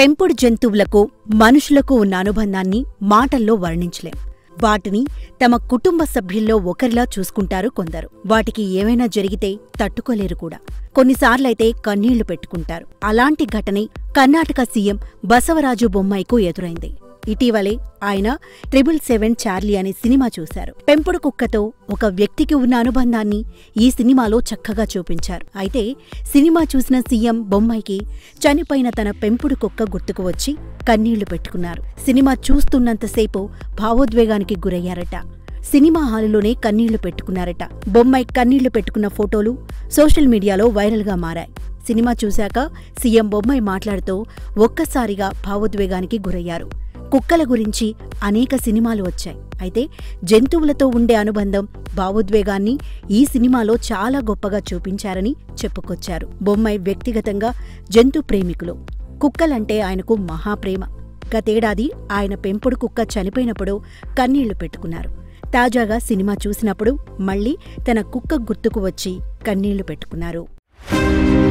పెంపుడు జంతువులకు మనుషులకు ఉన్న అనుబంధాన్ని మాటల్లో వర్ణించలేం వాటిని తమ కుటుంబ సభ్యుల్లో ఒకరిలా చూసుకుంటారు కొందరు వాటికి ఏమైనా జరిగితే తట్టుకోలేరు కూడా కొన్నిసార్లైతే కన్నీళ్లు పెట్టుకుంటారు అలాంటి ఘటనే కర్ణాటక సీఎం బసవరాజు బొమ్మాయికు ఎదురైంది ఇటీవలే ఆయన ట్రిపుల్ సెవెన్ చార్లీ అనే సినిమా చూశారు పెంపుడు కుక్కతో ఒక వ్యక్తికి ఉన్న అనుబంధాన్ని ఈ సినిమాలో చక్కగా చూపించారు అయితే సినిమా చూసిన సీఎం బొమ్మాయికి చనిపోయిన తన పెంపుడు కుక్క గుర్తుకు వచ్చి కన్నీళ్లు పెట్టుకున్నారు సినిమా చూస్తున్నంతసేపు భావోద్వేగానికి గురయ్యారట సినిమా హాలులోనే కన్నీళ్లు పెట్టుకున్నారట బొమ్మాయి కన్నీళ్లు పెట్టుకున్న ఫోటోలు సోషల్ మీడియాలో వైరల్గా మారాయి సినిమా చూశాక సీఎం బొమ్మాయి మాట్లాడుతూ ఒక్కసారిగా భావోద్వేగానికి గురయ్యారు కుక్కల గురించి అనేక సినిమాలు వచ్చాయి అయితే జంతువులతో ఉండే అనుబంధం భావోద్వేగాన్ని ఈ సినిమాలో చాలా గొప్పగా చూపించారని చెప్పుకొచ్చారు బొమ్మాయి వ్యక్తిగతంగా జంతు ప్రేమికులు కుక్కలంటే ఆయనకు మహాప్రేమ గతేడాది ఆయన పెంపుడు కుక్క చనిపోయినప్పుడు కన్నీళ్లు పెట్టుకున్నారు తాజాగా సినిమా చూసినప్పుడు మళ్ళీ తన కుక్క గుర్తుకు వచ్చి కన్నీళ్లు పెట్టుకున్నారు